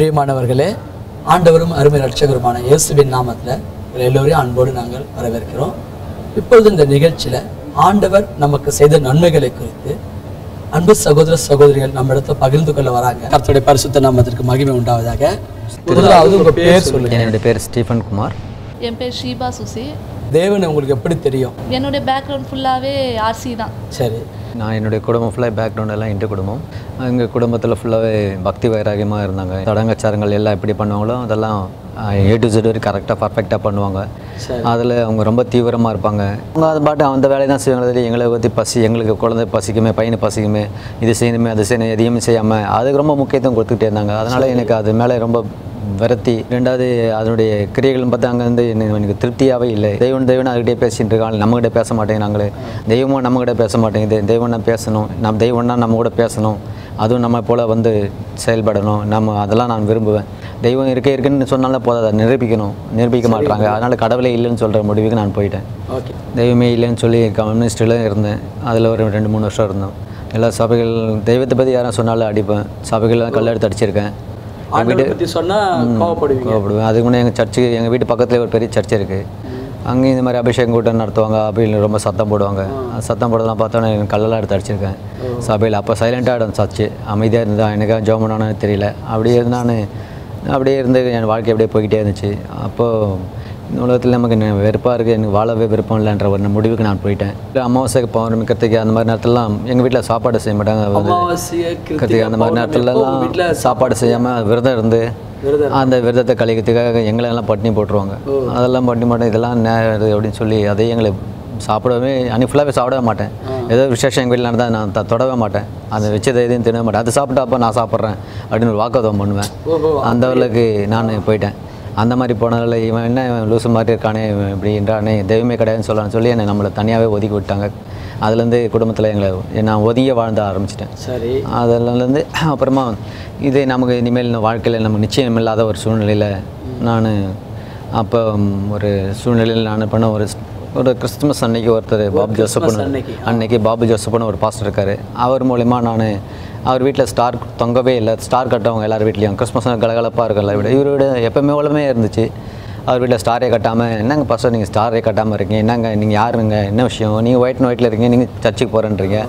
பிரியமானவர்களே ஆண்டவரும் அருமை ரட்சகருமான இயேசுவின் நாமத்தில் உங்களை எல்லோரையும் அன்போடு நாங்கள் வரவேற்கிறோம் இப்பொழுது இந்த நிகழ்ச்சியில் ஆண்டவர் நமக்கு செய்த நன்மைகளை குறித்து அன்பு சகோதர சகோதரிகள் நம்ம இடத்துல பகிர்ந்து கொள்ள வராங்க கர்த்தருடைய பரிசுத்த நாமத்திற்கு மகிமை உண்டாவதாக முதலாவது உங்க பேர் சொல்லுங்க என்னுடைய பேர் ஸ்டீஃபன் குமார் என் பேர் ஷீபா சுசி தேவன் உங்களுக்கு எப்படி தெரியும் என்னுடைய பேக்ரவுண்ட் ஃபுல்லாகவே ஆர்சி தான் சரி நான் என்னுடைய குடும்பம் ஃபுல்லாக பேக்ரவுண்ட் எல்லாம் இந்து குடும்பம் எங்கள் குடும்பத்தில் ஃபுல்லாகவே பக்தி வைராகியமாக இருந்தாங்க சடங்காச்சாரங்கள் எல்லாம் எப்படி பண்ணுவாங்களோ அதெல்லாம் ஏ டு ஜெட் வரைக்கும் கரெக்டாக பர்ஃபெக்டாக பண்ணுவாங்க சரி. அதில் அவங்க ரொம்ப தீவிரமாக இருப்பாங்க அவங்க அது பாட்டு அந்த வேலையை தான் செய்வாங்க எங்களை பற்றி பசி எங்களுக்கு குழந்தை பசிக்குமே பையனை பசிக்குமே இது செய்யணுமே அது செய்யணும் எதையுமே செய்யாமல் அதுக்கு ரொம்ப முக்கியத்துவம் கொடுத்துக்கிட்டே இருந்தாங்க அதனால் எனக்கு அது மேலே ரொம்ப விரத்தி ரெண்டாவது அதனுடைய கிரியைகளும் பார்த்து அங்கே வந்து எனக்கு எனக்கு திருப்தியாகவே இல்லை தெய்வம் தெய்வம் அதுக்கிட்டே பேசிட்டு இருக்காங்க நம்மகிட்ட பேச மாட்டேங்கிறாங்களே தெய்வமும் நம்மகிட்ட பேச மாட்டேங்குது தெய்வம்னா பேசணும் நம்ம தெய்வம்னா நம்ம கூட பேசணும் அதுவும் நம்ம போல் வந்து செயல்படணும் நம்ம அதெல்லாம் நான் விரும்புவேன் தெய்வம் இருக்க இருக்குன்னு சொன்னாலும் போதாது அதை நிரூபிக்கணும் நிரூபிக்க மாட்டாங்க அதனால் கடவுளே இல்லைன்னு சொல்கிற முடிவுக்கு நான் போயிட்டேன் ஓகே தெய்வமே இல்லைன்னு சொல்லி கம்யூனிஸ்டில் இருந்தேன் அதில் ஒரு ரெண்டு மூணு வருஷம் இருந்தோம் எல்லா சபைகள் தெய்வத்தை பற்றி யாரும் சொன்னாலும் அடிப்பேன் சபைகள்லாம் கல்லெடுத்து அடிச்சிருக்கேன் ஆண்டவரை பத்தி சொன்னா கோவப்படுவீங்க கோவப்படுவேன் அதுக்கு முன்னே எங்கள் சர்ச்சு எங்கள் வீட்டு பக்கத்தில் ஒரு பெரிய சர்ச் இருக்குது அங்கேயும் இந்த மாதிரி அபிஷேகம் கூட்டம் நடத்துவாங்க அப்படின்னு ரொம்ப சத்தம் போடுவாங்க அந்த சத்தம் போடுறதெல்லாம் பார்த்தோன்னே எனக்கு கல்லெல்லாம் எடுத்து அடிச்சிருக்கேன் சபையில் அப்போ சைலண்ட்டாக இடம் சர்ச்சு அமைதியாக இருந்தா எனக்கு ஜோம் பண்ணானு தெரியல அப்படியே இருந்தான்னு அப்படியே இருந்து என் வாழ்க்கை அப்படியே போய்கிட்டே இருந்துச்சு அப்போது இந்த உலகத்தில் நமக்கு நெ- வெறுப்பாக இருக்குது எனக்கு வாழவே விருப்பம் இல்லைன்ற ஒரு முடிவுக்கு நான் போயிட்டேன் இல்லை அமாவாசை பௌர்ணமி கத்திரிக்கை அந்த மாதிரி நேரத்துலலாம் எங்கள் வீட்டில் சாப்பாடு செய்ய மாட்டாங்க வந்து அமாவாசைய கத்திரிக்கை அந்த மாதிரி நேரத்துலலாம் வீட்டில் சாப்பாடு செய்யாமல் விரதம் இருந்து விரதம் அந்த விரதத்தை கழிக்கிறதுக்காக எங்களை எல்லாம் பட்டினி போட்டுருவாங்க அதெல்லாம் பட்டினி போட்டேன் இதெல்லாம் நேரம் அப்படின்னு சொல்லி அதையும் எங்களை சாப்பிடவே அன்னைக்கு ஃபுல்லாகவே சாப்பிடவே மாட்டேன் ஏதோ விசேஷம் எங்கள் வீட்டில் நடந்தால் நான் த- தொடவே மாட்டேன் அந்த வச்சதை எதையும் தின மாட்டேன் அது சாப்பிட்டா அப்போ நான் சாப்பிட்றேன் அப்படின்னு ஒரு வாக்குவாதம் பண்ணுவேன் ஓஹோ அந்த அளவுக்கு நான் போயிட்டேன் அந்த மாதிரி போனதில் இவன் என்ன இவன் லூசு மாதிரி இருக்கானே இவன் இப்படின்றானே தெய்வமே கிடையாதுன்னு சொல்லலாம்னு சொல்லி என்னை நம்மளை தனியாகவே ஒதுக்கி விட்டாங்க அதுலேருந்து குடும்பத்தில் எங்களை நான் ஒதுங்கிய வாழ்ந்த ஆரம்பிச்சிட்டேன் சரி அதிலேருந்து அப்புறமா இது நமக்கு இனிமேல் இந்த வாழ்க்கையில் நமக்கு நிச்சயம் இல்லாத ஒரு சூழ்நிலையில் நான் அப்போ ஒரு சூழ்நிலையில் நான் பண்ண ஒரு ஒரு கிறிஸ்துமஸ் அன்னைக்கு ஒருத்தர் பாபு ஜோசப்னு அன்னைக்கு, அன்னைக்கு பாபு ஜோசப்னு ஒரு பாஸ்டர் இருக்கார் அவர் மூலிமா நான் அவர் வீட்டில் ஸ்டார் தொங்கவே இல்லை ஸ்டார் கட்டவங்க எல்லார் வீட்லேயும் கிறிஸ்மஸ் கலகலப்பாக இருக்கல விட இவரோட எப்பவுமே உலகமே இருந்துச்சு அவர் வீட்டில் ஸ்டாரே கட்டாமல் என்னங்க பாஸ்டர் நீங்கள் ஸ்டாரே கட்டாமல் இருக்கீங்க என்னங்க நீங்கள் யாருங்க என்ன விஷயம் நீங்கள் ஒயிட் அண்ட் ஒயிட்டில் இருக்கீங்க நீங்கள் சர்ச்சுக்கு போகிறேன்றீங்க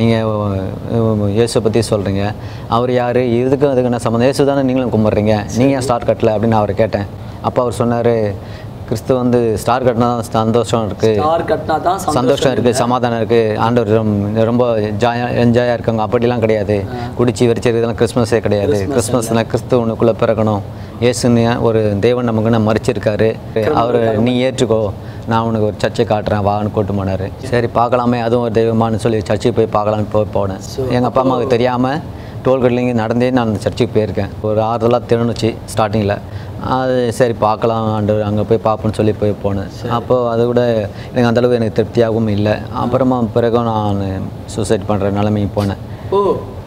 நீங்கள் இயேசு பற்றி சொல்கிறீங்க அவர் யார் இதுக்கும் அதுக்கு என்ன சம்மந்தம் இயேசு தானே நீங்களும் கும்பிட்றீங்க நீங்கள் ஏன் ஸ்டார் கட்டல அப்படின்னு அவரை கேட்டேன் அப்போ அவர் சொன்னார் கிறிஸ்து வந்து ஸ்டார் கட்டினா தான் சந்தோஷம் இருக்குது ஸ்டார் கட்டினா தான் சந்தோஷம் இருக்குது சமாதானம் இருக்குது ஆண்டவர் ரொம்ப- ரொம்ப ஜாயா என்ஜாயாக இருக்காங்க அப்படிலாம் கிடையாது குடிச்சு வெறிச்சிருக்கிறதுலாம் கிறிஸ்மஸே கிடையாது கிறிஸ்மஸ்னா கிறிஸ்து உனக்குள்ளே பிறக்கணும் இயேசுன்னு ஒரு தேவன் நமக்கு மறைச்சிருக்காரு அவர் நீ ஏற்றுக்கோ நான் உனக்கு ஒரு சர்ச்சை காட்டுறேன் வான்னு கூட்டு போனார் சரி பார்க்கலாமே அதுவும் ஒரு தெய்வமானு சொல்லி சர்ச்சுக்கு போய் பார்க்கலான்னு போய் போனேன் எங்கள் அப்பா அம்மாவுக்கு தெரியாமல் டோல்கட்லேருந்து நடந்தே நான் அந்த சர்ச்சுக்கு போயிருக்கேன் ஒரு ஆறுதலாக திறனுச்சு ஸ்டார்டிங்கில் அது சரி பார்க்கலாம் ஆண்டு அங்கே போய் பார்ப்போன்னு சொல்லி போய் போனேன் அப்போது அது கூட எனக்கு அந்தளவு எனக்கு திருப்தியாகவும் இல்லை அப்புறமா பிறகு நான் சூசைட் பண்ணுற நிலைமைக்கு போனேன் ஓ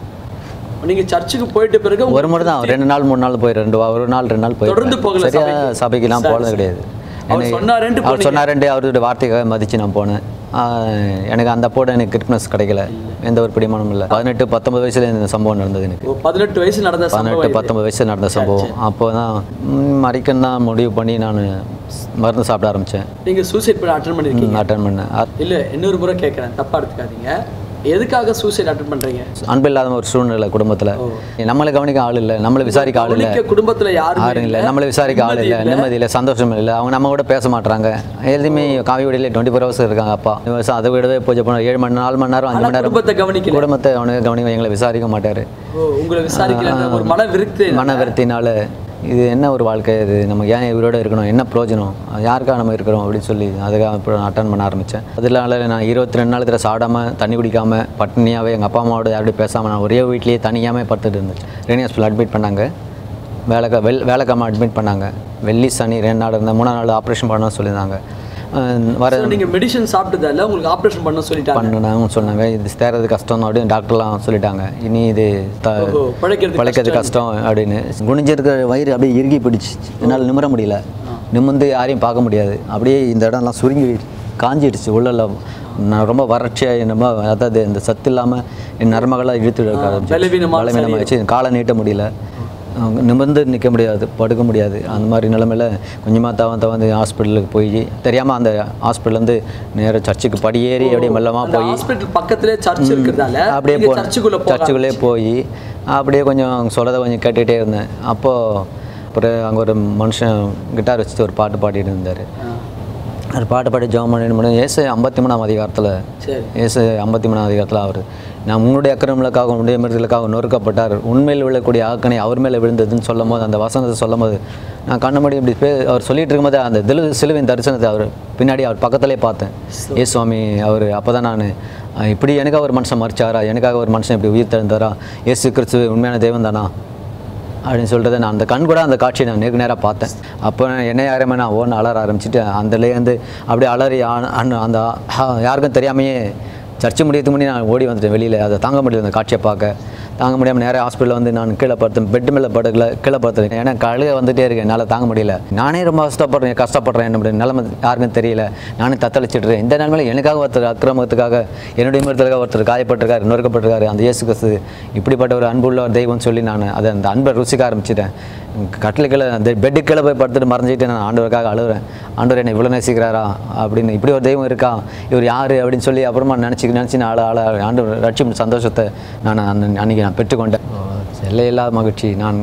நீங்க சர்ச்சுக்கு போயிட்ட பிறகு ஒரு முறை தான் ரெண்டு நாள் மூணு நாள் போய் ரெண்டு வா- ஒரு நாள் ரெண்டு நாள் போய் தொடர்ந்து போகல சரியா சபைக்கு? சபைக்கெல்லாம் சரி, போனது சரி. கிடையாது அவர் எனக்கு- சொன்னாருன்ட்டு அவர் சொன்னாருன்ட்டு அவருடைய வார்த்தைக்காக மதித்து நான் போனேன் ஆஹ் எனக்கு அந்த போட எனக்கு கிறிஸ்மஸ் கிடைக்கல எந்த ஒரு பிடிமானமும் இல்லை பதினெட்டு பத்தொன்பது வயசுல இந்த சம்பவம் நடந்தது எனக்கு ஓ, பதினெட்டு வயசு நடந்த சம்பவம் பதினெட்டு இது. பத்தொன்பது வயசு நடந்த சம்பவம் அப்போ தான் மறிக்கன்னு தான் முடிவு பண்ணி நான் மருந்து சாப்பிட ஆரம்பித்தேன் நீங்க சூசைட் பண்ண அட்டன் பண்ணிருக்கீங்க அட்டன் பண்ணேன் அ- இல்ல இன்னொரு முறை கேட்கறேன் தப்பா எடுத்துக்காதீங்க எதுக்காக சூசைட் அட்டன் பண்றீங்க அன்பு இல்லாத ஒரு சூழ்நிலை குடும்பத்தில் நம்மளை கவனிக்க ஆள் இல்லை நம்மளை விசாரிக்க ஆள் இல்லை கவனிக்க குடும்பத்துல யாரும் யாரும் இல்லை நம்மளை விசாரிக்க ஆள் இல்லை நிம்மதி இல்லை சந்தோஷம் இல்லை அவங்க நம்ம கூட பேச மாட்டாங்க எதுவுமே காவி வீடியில் டுவெண்ட்டி ஃபோர் ஹவர்ஸ் இருக்காங்க அப்பா இவன் அதை விடவே பூஜை பண்ண ஏழு மணி நாலு மணி நேரம் அஞ்சு மணி நேரம் குடும்பத்தை கவனிக்கல குடும்பத்தை அவனுக்கு கவனிக்க எங்களை விசாரிக்க மாட்டார் ஓ உங்களை விசாரிக்கல ஒரு மன விருத்து மன விரத்தினால இது என்ன ஒரு வாழ்க்கை இது நம்ம ஏன் இவரோட இருக்கணும் என்ன பிரயோஜனம் யாருக்காக நம்ம இருக்கிறோம் அப்படின்னு சொல்லி அதுக்காக இப்போ அட்டன் பண்ண ஆரம்பித்தேன் அதனால நான் இருபத்தி ரெண்டு நாள் தடவை சாப்பிடாம தண்ணி குடிக்காமல் பட்டினியாகவே எங்கள் அப்பா அம்மாவோட யாரோடய பேசாமல் நான் ஒரே வீட்லேயே தனியாகவே படுத்துட்டு இருந்துச்சு ரெனி ஹாஸ்பிட்டல் அட்மிட் பண்ணாங்க வேலைக்கா வெள் வேலைக்காம அட்மிட் பண்ணாங்க வெள்ளி சனி ரெண்டு நாள் இருந்தேன் மூணாம் நாள் ஆப்ரேஷன் பண்ண சொல்லியிருந்தாங்க அஹ் வர So, நீங்க மெடிசன் சாப்பிட்டதால உங்களுக்கு ஆபரேஷன் பண்ண சொல்லிட்டாங்க பண்ணணும் சொன்னாங்க இது தேர்றது கஷ்டம் அப்படின்னு டாக்டர்லாம் சொல்லிட்டாங்க இனி இது த ஓ, பிழைக்கிறது பிழைக்கிறது கஷ்டம் அப்படின்னு குனிஞ்சிருக்கிற வயிறு அப்படியே இறுகி பிடிச்சி என்னால் நிமிர முடியல நிமிர்ந்து யாரையும் பார்க்க முடியாது அப்படியே இந்த இடம்லாம் சுருங்கி காஞ்சிடுச்சு உள்ள நான் ரொம்ப வறட்சியாக என்னமோ அதாவது இந்த சத்து இல்லாமல் என் நரம்புகளாக இழுத்து எடுக்க ஆரம்பிச்சு பலவீனமான பலவீனமாகிடுச்சு காலை நீட்ட முடியல அவங்க நிமிர்ந்து நிற்க முடியாது படுக்க முடியாது அந்த மாதிரி நிலமையில கொஞ்சமாக தவன் தவந்து ஹாஸ்பிட்டலுக்கு போய் தெரியாமல் அந்த ஹாஸ்பிட்டல்லேருந்து நேராக சர்ச்சுக்கு படியேறி அப்படியே மெல்லமாக அந்த போய் ஹாஸ்பிட்டல் பக்கத்திலே சர்ச் இருக்கிறதால அப்படியே நீங்க போ சர்ச்சுக்குள்ள போக சர்ச்சுக்குள்ளே போய் அப்படியே கொஞ்சம் அவங்க சொல்லதை கொஞ்சம் கேட்டுகிட்டே இருந்தேன் அப்போது அப்புறம் அங்கே ஒரு மனுஷன் கிட்டார் வச்சுட்டு ஒரு பாட்டு பாடிட்டு இருந்தார் அவர் பாட்டு பாடி ஜெபம் பண்ணிட்டு முடியும் ஏசு ஐம்பத்தி மூணாம் அதிகாரத்தில் சரி ஏசு ஐம்பத்தி மூணாம் அதிகாரத்தில் அவர் நான் உன்னுடைய அக்கிரமங்களுக்காக உன்னுடைய மிருதலுக்காக நொறுக்கப்பட்டார் உண்மையில் விழக்கூடிய ஆக்கனை அவர் மேலே விழுந்ததுன்னு சொல்லும் போது அந்த வசனத்தை சொல்லும் போது நான் கண்ண முடி இப்படி பே அவர் சொல்லிட்டு இருக்கும்போது அந்த திலு சிலுவின் தரிசனத்தை அவர் பின்னாடி அவர் பக்கத்திலே பார்த்தேன் ஏ சுவாமி அவர் அப்போ தான் நான் இப்படி எனக்காக ஒரு மனுஷன் மறிச்சாரா எனக்காக ஒரு மனுஷன் இப்படி உயிர் தழுந்தாரா ஏசு கிறிஸ்து உண்மையான தெய்வம் தானா அப்படின்னு சொல்லிட்டு நான் அந்த கண் கூட அந்த காட்சியை நான் நேருக்கு நேராக பார்த்தேன் அப்போ என்ன யாருமே நான் ஓன் அலற ஆரம்பிச்சுட்டு அந்தலேருந்து அப்படியே அலறி ஆ- அண்ணு- அந்த ஆ- யாருக்கும் தெரியாமையே சர்ச்சை முடியறதுக்கு முன்னாடி நான் ஓடி வந்துட்டேன் வெளியில் அதை தாங்க முடியல அந்த காட்சியை பார்க்க தாங்க முடியாமல் நேராக ஹாஸ்பிட்டலில் வந்து நான் கீழே படுத்தேன் பெட் மேலே படுக்கல கீழே படுத்துறேன் ஏன்னா கழுக வந்துட்டே இருக்கேன் என்னால் தாங்க முடியல நானே ரொம்ப கஷ்டப்படுறேன் கஷ்டப்படுறேன் என்னுடைய நிலைமை யாருக்கும் தெரியல நானே தத்தளிச்சிடுறேன் இந்த நிலைமையில எனக்காக ஒருத்தர் அக்கிரமத்துக்காக என்னுடைய மிருதலுக்காக ஒருத்தர் காயப்பட்டிருக்காரு நொறுக்கப்பட்டிருக்காரு அந்த இயேசு கிறிஸ்து இப்படிப்பட்ட ஒரு அன்புள்ள ஒரு தெய்வம்னு சொல்லி நான் அதை அந்த அன்பை ருசிக்க ஆரம்பிச்சிட்டேன் கட்டில் கீழே அந்த பெட்டு கீழே போய் படுத்துட்டு மறைஞ்சிட்டு நான் ஆண்டவருக்காக அழுகுறேன் ஆண்டவர் என்னை இவ்வளோ நேசிக்கிறாரா அப்படின்னு இப்படி ஒரு தெய்வம் இருக்கா இவர் யார் அப்படின்னு சொல்லி அப்புறமா நினச்சி நினச்சி நான் ஆள ஆள ஆண்டவர் ரட்சிப்பு சந்தோஷத்தை நான் அந்த அன்றைக்கி நான் பெற்றுக்கொண்டேன் எல்லையில்லாத மகிழ்ச்சி நான்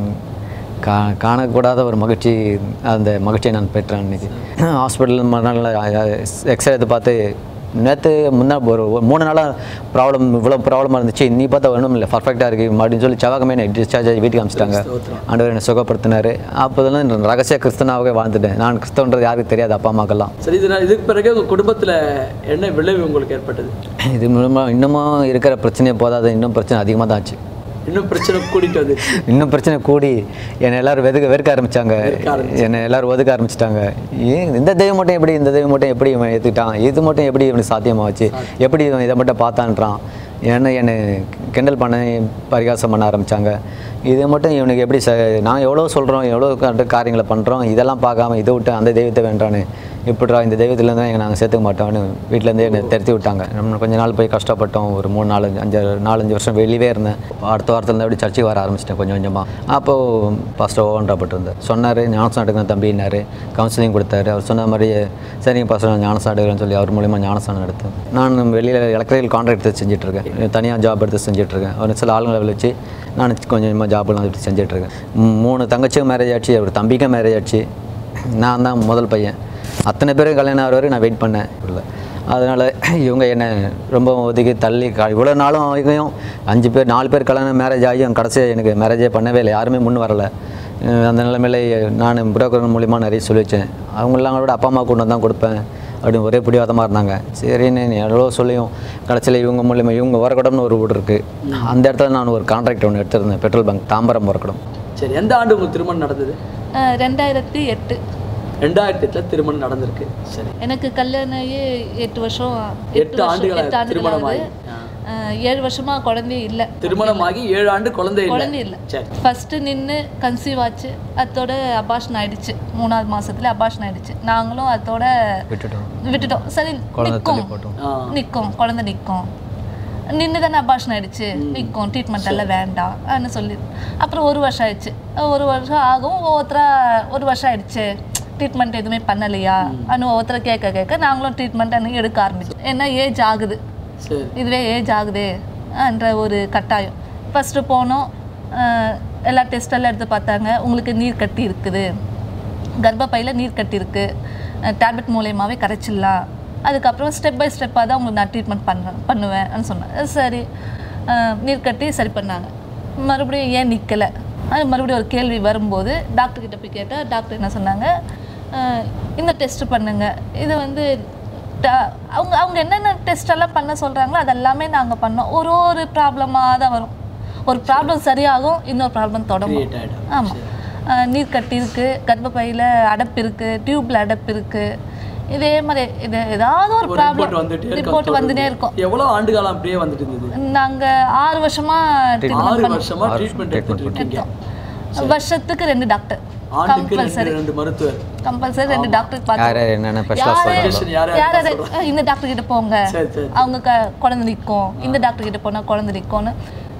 கா காணக்கூடாத ஒரு மகிழ்ச்சி அந்த மகிழ்ச்சியை நான் பெற்றேன் அன்றைக்கி ஹாஸ்பிட்டல் மறுநாள் எக்ஸ்ரே எடுத்து பார்த்து நேற்று முன்னா ஒரு ஒரு மூணு நாளாக ப்ராப்ளம் இவ்வளோ ப்ராப்ளமாக இருந்துச்சு நீ பார்த்தா ஒன்றும் இல்லை பர்ஃபெக்டாக இருக்குது அப்படின்னு சொல்லி செவ்வாய்க்கிழமை என்னை டிஸ்சார்ஜ் ஆகி வீட்டுக்கு அனுப்பிச்சிட்டாங்க ஆண்டவர் என்னை சுகப்படுத்தினார் அப்போதெல்லாம் நான் ரகசிய கிறிஸ்தனாகவே வாழ்ந்துட்டேன் நான் கிறிஸ்தவன்றது யாருக்கும் தெரியாது அப்பா அம்மாக்கெல்லாம் சரி இது நான் இதுக்கு பிறகு உங்க குடும்பத்துல என்ன விளைவு உங்களுக்கு ஏற்பட்டது இது மூலமாக இன்னமும் இருக்கிற பிரச்சனையே போதாது இன்னும் பிரச்சனை அதிகமாக தான் ஆச்சு இன்னும் பிரச்சனை கூட்டிட்டு வந்து இன்னும் பிரச்சனை கூடி என்னை எல்லாரும் வெதுக்க வெறுக்க ஆரம்பிச்சாங்க என்னை எல்லாரும் ஒதுக்க ஆரம்பிச்சிட்டாங்க ஏன் இந்த தெய்வம் மட்டும் எப்படி இந்த தெய்வம் மட்டும் எப்படி இவன் ஏற்றுக்கிட்டான் இது மட்டும் எப்படி இவனுக்கு சாத்தியமாச்சு எப்படி இவன் இதை மட்டும் பார்த்தான்றான் என்ன என்னை கிண்டல் பண்ண பரிகாசம் பண்ண ஆரம்பித்தாங்க இது மட்டும் இவனுக்கு எப்படி ச நான் எவ்வளோ சொல்கிறோம் எவ்வளோ கரெக்டாக காரியங்களை பண்ணுறோம் இதெல்லாம் பார்க்காம இதை விட்டு அந்த தெய்வத்தை வேண்டான்னு இப்படிடா இந்த தெய்வத்துலேருந்து எங்கள் நாங்கள் சேர்த்துக்க மாட்டோம்னு வீட்டிலேருந்தே என்னை திருத்தி விட்டாங்க நம்ம கொஞ்ச நாள் போய் கஷ்டப்பட்டோம் ஒரு மூணு நாலு அஞ்சு நாலஞ்சு வருஷம் வெளியவே இருந்தேன் அடுத்த வாரத்தில் அப்படி சர்ச்சைக்கு வர ஆரம்பிச்சிட்டேன் கொஞ்சம் கொஞ்சமாக அப்போது பாஸ்டர் ஓவன்றப்பட்டிருந்தார் சொன்னார் ஞானசம் எடுக்கணும் தம்பினார் கவுன்சிலிங் கொடுத்தாரு அவர் சொன்ன மாதிரி சரிங்க பாஸ்டர் ஞானசம் எடுக்கிறேன்னு சொல்லி அவர் மூலிமா ஞானசானம் எடுத்தேன் நான் வெளியில் எலக்ட்ரிக்கல் கான்ட்ராக்ட் எடுத்து செஞ்சிட்ருக்கேன் தனியாக ஜாப் எடுத்து செஞ்சிட்ருக்கேன் ஒரு சில ஆளுங்களை வச்சு நான் கொஞ்சம் கொஞ்சமாக ஜாப்லாம் எடுத்து செஞ்சிட்ருக்கேன் மூணு தங்கச்சியும் மேரேஜ் ஆச்சு ஒரு தம்பிக்கும் மேரேஜ் ஆச்சு நான் தான் முதல் பையன் அத்தனை பேரும் கல்யாணம் ஆகிற வரைக்கும் நான் வெயிட் பண்ணேன் இல்லை அதனால் இவங்க என்னை ரொம்ப ஒதுக்கி தள்ளி க இவ்வளோ நாளும் ஆகியும் அஞ்சு பேர் நாலு பேர் கல்யாணம் மேரேஜ் ஆகியும் கடைசியாக எனக்கு மேரேஜே பண்ணவே இல்லை யாருமே முன் வரல அஹ் அந்த நிலைமையில நான் புரோக்கர் மூலிமா நிறைய சொல்லி வச்சேன் அவங்களாம் கூட அப்பா அம்மா கொண்டு வந்து தான் கொடுப்பேன் அப்படின்னு ஒரே பிடிவாதமாக இருந்தாங்க சரின்னு நீ எவ்வளோ சொல்லியும் கடைசியில் இவங்க மூலியமாக இவங்க வரக்கடம்னு ஒரு வீடு இருக்குது அந்த இடத்துல நான் ஒரு கான்ட்ராக்ட் ஒன்று எடுத்திருந்தேன் பெட்ரோல் பங்க் தாம்பரம் வரக்கடம் சரி எந்த ஆண்டு உங்களுக்கு திருமணம் நடந்தது அஹ் ரெண்டாயிரத்தி எட்டு ரெண்டாயிரத்தி எட்டுல திருமணம் நடந்திருக்கு சரி எனக்கு கல்யாணம் ஆகி எட்டு வருஷம் எட்டு வருஷம் ஆண்டுகள் எட்டு ஆண்டுகள் திருமணம் ஆகுது ஆகி. ஆ. அஹ் ஏழு வருஷமா குழந்தையே இல்லை திருமணமாகி ஏழு ஆண்டு குழந்தை இல்லை குழந்தை இல்லை சரி ஃபஸ்ட்டு நின்று கன்சீவ் ஆச்சு அதோட அபாஷன் ஆயிடுச்சு மூணாவது மாசத்துல அபாஷன் ஆயிடுச்சு நாங்களும் அதோட விட்டுட்டோம் விட்டுட்டோம் சரி குழந்தை நிற்கும் தள்ளி போட்டோம் ஆ நிற்கும் குழந்தை நிற்கும் நின்று தானே அபாஷன் ஆயிடுச்சு நிற்கும் ட்ரீட்மெண்ட் எல்லாம் வேண்டாம்னு சொல்லி அப்புறம் ஒரு வருஷம் ஆயிடுச்சு ஒரு வருஷம் ஆகும் ஒவ்வொருத்தரா ஒரு வருஷம் ஆயிடுச்சு ட்ரீட்மெண்ட் எதுவுமே பண்ணலையா அனு ஒவ்வொருத்தர கேட்க கேட்க நாங்களும் ட்ரீட்மெண்ட் அன்னைக்கு எடுக்க ஆரம்பிச்சோம் ஏன்னா ஏஜ் ஆகுது சரி இதுவே ஏஜ் ஆகுதே என்ற ஒரு கட்டாயம் ஃபஸ்ட்டு போனோம் அஹ், எல்லா டெஸ்ட் எல்லாம் எடுத்து பார்த்தாங்க உங்களுக்கு நீர் கட்டி இருக்குது கர்ப்பப்பையில் நீர் கட்டி இருக்கு டேப்லெட் மூலயமாவே கரைச்சிடலாம் அதுக்கப்புறம் ஸ்டெப் பை ஸ்டெப்பாக தான் உங்களுக்கு நான் ட்ரீட்மெண்ட் பண்ணுறேன் பண்ணுவேன்னு சொன்னேன் சரி அஹ், நீர் கட்டி சரி பண்ணாங்க மறுபடியும் ஏன் நிற்கலை அது மறுபடியும் ஒரு கேள்வி வரும்போது டாக்டர் கிட்ட போய் கேட்டால் டாக்டர் என்ன சொன்னாங்க அஹ், இந்த டெஸ்ட் பண்ணுங்க இது வந்து ட- அவங்க அவங்க என்னென்ன டெஸ்ட் எல்லாம் பண்ண சொல்கிறாங்களோ அதெல்லாமே நாங்கள் பண்ணோம் ஒரு ஒரு ப்ராப்ளமாக தான் வரும் ஒரு ப்ராப்ளம் சரியாகும் இன்னொரு ப்ராப்ளம் தொடங்கும் கிரியேட் ஆகிடும் ஆமாம் நீர் கட்டி இருக்கு கர்ப்பப்பையில் அடப்பு இருக்கு டியூப்ல அடப்பு இருக்கு இதே மாதிரி இது ஏதாவது ஒரு ரிப்போர்ட் ப்ராப்ளம் வந்துட்டே இருக்கும் ரிப்போர்ட் வந்துட்டே இருக்கும் எவ்வளவு ஆண்டு காலம் அப்படியே வந்துட்டு இருந்தது நாங்க ஆறு வருஷமா ஆறு ட்ரீட்மெண்ட் வருஷமா ட்ரீட்மெண்ட் எடுத்துட்டு இருக்கீங்க பண்ணோம் வருஷத்துக்கு ரெண்டு டாக்டர் ஆண்டுக்கு ரெண்டு கம்பல்சரி ரெண்டு மருத்துவர் கம்பல்சரி ரெண்டு டாக்டர் யார் பார்த்தோம் யார் என்னென்ன ஸ்பெஷலாக யாரு Patient யார் யார் யார் யார் இந்த டாக்டர் கிட்ட போங்க சரி சரி அவங்க க குழந்தை நிற்கும் இந்த டாக்டர் கிட்ட போனால் குழந்தை நிற்கும்னு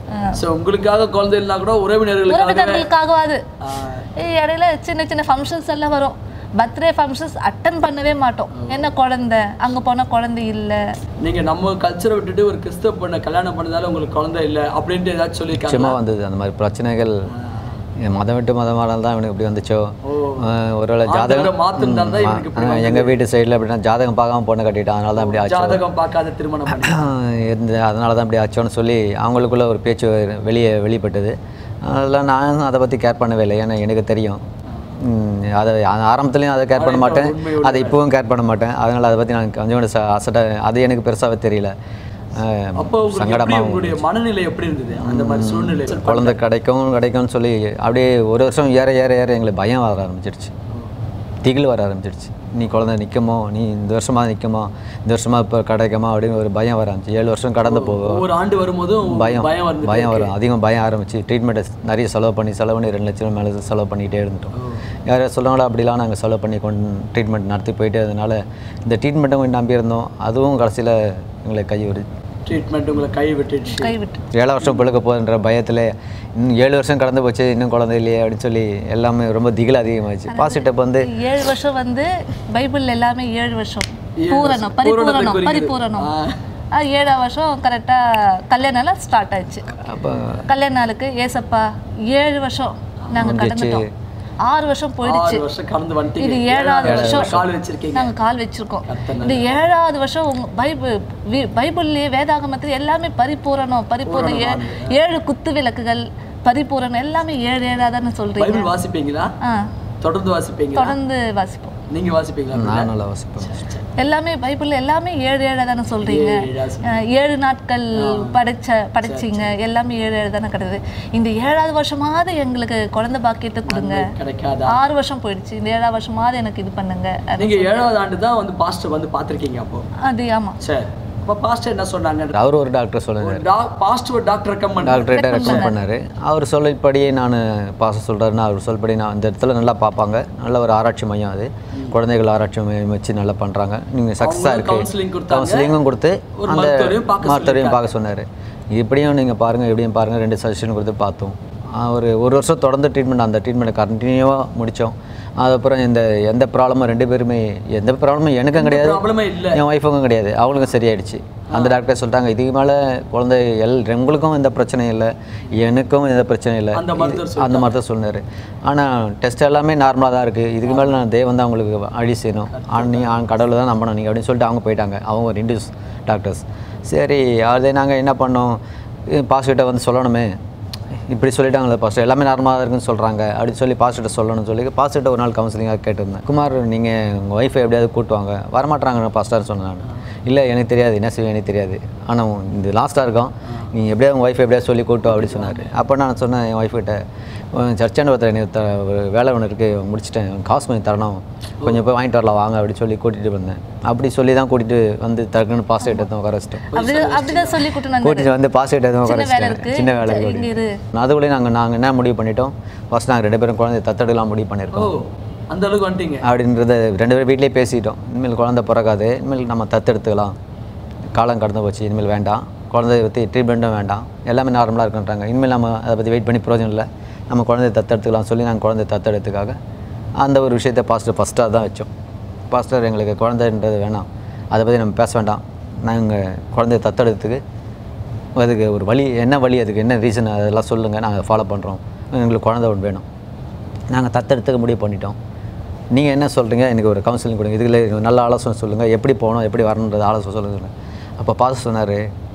ஸோ உங்களுக்காக குழந்தை இல்லைனா கூட உறவினர்களுக்காக உறவினர்களுக்காகவாது ஆ, இடையில சின்ன சின்ன ஃபங்க்ஷன்ஸ் எல்லாம் வரும் பர்த்டே ஃபங்க்ஷன்ஸ் அட்டன் பண்ணவே மாட்டோம் என்ன குழந்தை அங்கே போனால் குழந்தை இல்லை நீங்க நம்ம கல்ச்சரை விட்டுட்டு ஒரு கிறிஸ்தவ பொண்ணை கல்யாணம் பண்ணதால உங்களுக்கு குழந்தை இல்லை அப்படின்ட்டு ஏதாச்சும் சொல்லியிருக்காங்க நிச்சயமாக வந்தது அந்த மாதிரி பிரச்சனைகள் என் மதம் விட்டு மதமானால் தான் இவனுக்கு இப்படி வந்துச்சோ அஹ் ஒருவேளை ஜாதகம் ஆண்டவரை மாத்துனதால தான் இவனுக்கு இப்படி அஹ் எங்க வீட்டு சைடில் அப்படின்னா ஜாதகம் பார்க்காம பொண்ணு கட்டிட்டான் அதனால தான் அப்படி ஆச்சு ஜாதகம் பார்க்காத திருமணம் பண்ணி இருந்து அதனால தான் அப்படி ஆச்சோன்னு சொல்லி அவங்களுக்குள்ள ஒரு பேச்சு வெளியே வெளிப்பட்டது அதெல்லாம் நான் அதை பற்றி கேர் பண்ணவே இல்லை ஏன்னா எனக்கு தெரியும் ம், அதை ஆரம்பத்துலேயும் அதை கேர் பண்ண மாட்டேன் அதை இப்போவும் கேர் பண்ண மாட்டேன் அதனால் அதை பற்றி நான் கொஞ்சம் கூட ச- அசட்ட அது எனக்கு பெருசாகவே தெரியல அஹ், அப்போ உங்களுக்கு எப்படி சங்கடமாகவும் உங்களுடைய மனநிலை எப்படி இருந்தது அந்த மாதிரி சூழ்நிலை குழந்தை கிடைக்கும் கிடைக்கும்னு சொல்லி அப்படியே ஒரு வருஷம் ஏற ஏற ஏற எங்களுக்கு பயம் வர ஆரம்பிச்சிடுச்சு திகில் வர ஆரம்பிச்சிடுச்சு நீ குழந்தை நிற்குமோ நீ இந்த வருஷமா நிற்குமோ இந்த வருஷமா இப்போ கிடைக்குமா அப்படின்னு ஒரு பயம் வர ஆரம்பிச்சு ஏழு வருஷம் கடந்து போகும் ஒவ்வொரு ஆண்டு வரும்போதும் பயம் பயம் வந்து பயம் வரும் அதிகம் பயம் ஆரம்பிச்சு ட்ரீட்மெண்ட்டை நிறைய செலவு பண்ணி செலவு பண்ணி ரெண்டு லட்சம் மேலே செலவு பண்ணிகிட்டே இருந்துட்டோம் யாராவது சொல்லுவாங்களோ அப்படிலாம் நாங்கள் செலவு பண்ணி கொண்டு ட்ரீட்மெண்ட் நடத்தி போயிட்டே அதனால இந்த ட்ரீட்மெண்ட்டும் கொஞ்சம் நம்பி இருந்தோம் அதுவும் கடைசியில் எங்களை கை ஒரு ட்ரீட்மெண்ட் உங்களை கை விட்டுடுச்சு கைவிட்டு ஏழு வருஷம் பிள்ளைக்க போகுதுன்ற பயத்தில் இன்னும் ஏழு வருஷம் கடந்து போச்சு இன்னும் குழந்தை இல்லையே அப்படின்னு சொல்லி எல்லாமே ரொம்ப திகில் அதிகமாச்சு பாசிட்டப் வந்து ஏழு வருஷம் வந்து பைபிள் எல்லாமே ஏழு வருஷம் ஏழு பூரணம் வருஷம். பூரணத்தை பரிபூரணம் குறிக்குது. பரிபூரணம் ஆ. அது ஏழாம் வருஷம் கரெக்டாக கல்யாணம் எல்லாம் ஸ்டார்ட் ஆயிடுச்சு அப்போ கல்யாண நாளுக்கு ஏசப்பா ஏழு வருஷம் நாங்க கடந்துட்டோம் ஆறு வருஷம் போயிடுச்சு ஆறு வருஷம் கடந்து இது வந்துட்டீங்க ஏழாவது வருஷம் கால் வச்சிருக்கீங்க நாங்க கால் வச்சிருக்கோம் இந்த ஏழாவது வருஷம் உங்க பைபிள் வி- பைபிள்லயே வேதாகமத்துல எல்லாமே பரிபூரணம் பரிபூரணம் ஏ- ஏழு குத்து விளக்குகள் பரிபூரணம் எல்லாமே ஏழு ஏழா தானே சொல்றீங்க பைபிள் வாசிப்பீங்களா ஆ தொடர்ந்து வாசிப்பீங்களா தொடர்ந்து வாசிப்போம் நீங்க வாசிப்பீங்களா நான் நல்லா வாசிப்பேன் எல்லாமே பைபிள்ல எல்லாமே ஏழு ஏழா தானே சொல்றீங்க ஏழு ஏழா சொல்~ அஹ் ஏழு நாட்கள் படைச்ச படைச்சிங்க எல்லாமே ஏழு ஏழு தானே கிடையாது இந்த ஏழாவது வருஷமாவது எங்களுக்கு குழந்தை பாக்கியத்தை கொடுங்க கிடைக்காதா ஆறு வருஷம் போயிடுச்சு இந்த ஏழாவது வருஷமாவது எனக்கு இது பண்ணுங்க அது- நீங்க ஏழாவது ஆண்டு தான் வந்து பாஸ்டர் வந்து பார்த்திருக்கீங்க அப்போ அது ஆமா சரி அப்போ பாஸ்டர் என்ன சொன்னாங்க அவர் ஒரு டாக்டர் சொல்லுங்க ஒரு டா- பாஸ்டர் ஒரு டாக்டர் ரெக்கம் பண்ணாங்க டாக்டர்கிட்ட ரெக்கமெண்ட் பண்ணார் அவர் சொல்லிப்படியே நான் பாச சொல்கிறாருன்னா அவர் சொல்படி நான் இந்த இடத்துல நல்லா பார்ப்பாங்க நல்ல ஒரு ஆராய்ச்சி மையம் அது குழந்தைகள் ஆராய்ச்சி மையம் வச்சு நல்லா பண்ணுறாங்க நீங்கள் சக்ஸஸாக இருக்கு counseling கொடுத்தாங்க. கவுன்சிலிங்கும் கொடுத்து ஒரு அந்த மருத்துவரையும் பார்க்க மருத்துவரையும் பார்க்க சொன்னார் இப்படியும் நீங்கள் பாருங்கள் இப்படியும் பாருங்கள் ரெண்டு சஜஷன் கொடுத்து பார்த்தோம் ஆஹ் ஒரு ஒரு வருஷம் தொடர்ந்து ட்ரீட்மெண்ட் அந்த ட்ரீட்மெண்ட்டை கண்டினியூவாக முடித்தோம் அதுக்கப்புறம் இந்த எந்த ப்ராப்ளமும் ரெண்டு பேருமே எந்த ப்ராப்ளமும் எனக்கும் கிடையாது ப்ராப்ளமே இல்லை என் ஒய்ஃபுக்கும் கிடையாது அவங்களுக்கும் சரியாயிடுச்சு அந்த டாக்டர் சொல்லிட்டாங்க இதுக்கு மேலே குழந்தை எல் உங்களுக்கும் எந்த பிரச்சனையும் இல்லை எனக்கும் எந்த பிரச்சனையும் இல்லை அந்த மருத்துவர் அந்த மாதிரி தான் சொன்னார் ஆனால் டெஸ்ட் எல்லாமே நார்மலாக தான் இருக்குது இதுக்கு மேலே நான் தேவன் தான் உங்களுக்கு அழி செய்யணும் ஆன் நீ ஆன் கடவுளை தான் நம்பணும் நீங்கள் அப்படின்னு சொல்லிட்டு அவங்க போயிட்டாங்க அவங்க ஒரு இண்டியூஸ் டாக்டர்ஸ் சரி அதே நாங்கள் என்ன பண்ணோம் பாஸ்கிட்ட வந்து சொல்லணுமே இப்படி சொல்லிட்டாங்களே பாஸ்டர் எல்லாமே நார்மலாக இருக்குன்னு சொல்கிறாங்க அப்படின்னு சொல்லி பாஸ்கிட்ட சொல்லணும்னு சொல்லி பாஸ்கிட்ட ஒரு நாள் கவுன்சிலிங்காக கேட்டிருந்தேன் குமார் நீங்கள் உங்கள் ஒய்ஃபை எப்படியாவது கூட்டுவாங்க வரமாட்டாங்க பாஸ்டர்னு சொன்னேன் நான் இல்லை எனக்கு தெரியாது என்ன செய்வேன் எனக்கு தெரியாது ஆனால் இந்த லாஸ்ட்டாக இருக்கும் நீங்கள் எப்படியாவது உங்கள் ஒய்ஃபை எப்படியாவது சொல்லி கூட்டும் அப்படின்னு சொன்னார் அப்போ நான் சொன்னேன் என் ஒய்ஃப்கிட்ட சர்ச்சான ஒருத்தர் எனக்கு த ஒரு வேலை ஒன்று இருக்குது முடிச்சிட்டேன் காசு கொஞ்சம் தரணும் கொஞ்சம் போய் வாங்கிட்டு வரலாம் வாங்க அப்படி சொல்லி கூட்டிகிட்டு வந்தேன் அப்படி சொல்லி தான் கூட்டிகிட்டு வந்து தரக்குன்னு பாஸ் எடுத்து உட்கார வச்சிட்டோம் அப்படி அப்படிதான் சொல்லி கூட்டு நான் கூட்டிட்டு வந்து பாஸ் எடுத்து உட்கார சின்ன வேலை வச்சிட்டேன் இருக்கு சின்ன வேலை இங்க இருக்கு இரு அதுக்குள்ளே நாங்கள் நாங்கள் என்ன முடிவு பண்ணிட்டோம் ஃபர்ஸ்ட் நாங்கள் ரெண்டு பேரும் குழந்தை தத்தெடுக்கலாம் முடிவு ஓ பண்ணியிருக்கோம் அந்த அளவுக்கு வந்துட்டீங்க அப்படின்றத ரெண்டு பேரும் வீட்டிலேயே பேசிட்டோம் இனிமேல் குழந்தை பிறக்காது இனிமேல் நம்ம தத்தெடுத்துக்கலாம் காலம் கடந்து போச்சு இனிமேல் வேண்டாம் குழந்தைய பற்றி ட்ரீட்மெண்ட்டும் வேண்டாம் எல்லாமே நார்மலாக இருக்குன்றாங்க இனிமேல் நம்ம அதை பற்றி வெயிட் பண்ணி பிரயோஜனம் இல்லை நம்ம குழந்தைய தத்தெடுத்துக்கலாம் சொல்லி நாங்கள் குழந்தை தத்தெடுத்துக்காக அந்த ஒரு விஷயத்தை பாஸ்டர் ஃபஸ்ட்டாக தான் வச்சோம் பாஸ்டர் எங்களுக்கு குழந்தைன்றது வேணாம் அதை பற்றி நம்ம பேச வேண்டாம் நாங்கள் குழந்தைய தத்தெடுத்துக்கு அதுக்கு ஒரு வழி என்ன வழி அதுக்கு என்ன ரீசன் அதெல்லாம் சொல்லுங்கள் நாங்கள் ஃபாலோ பண்ணுறோம் எங்களுக்கு குழந்தை ஒன்று வேணும் நாங்கள் தத்தெடுத்துக்க முடிவு பண்ணிட்டோம் நீங்கள் என்ன சொல்கிறீங்க எனக்கு ஒரு கவுன்சிலிங் கொடுங்க இதில் நல்ல ஆலோசனை சொல்லுங்கள் எப்படி போகணும் எப்படி வரணுன்றது ஆலோசனை சொல்லுங்கள் அப்போ பாஸ்டர் சொன்னார்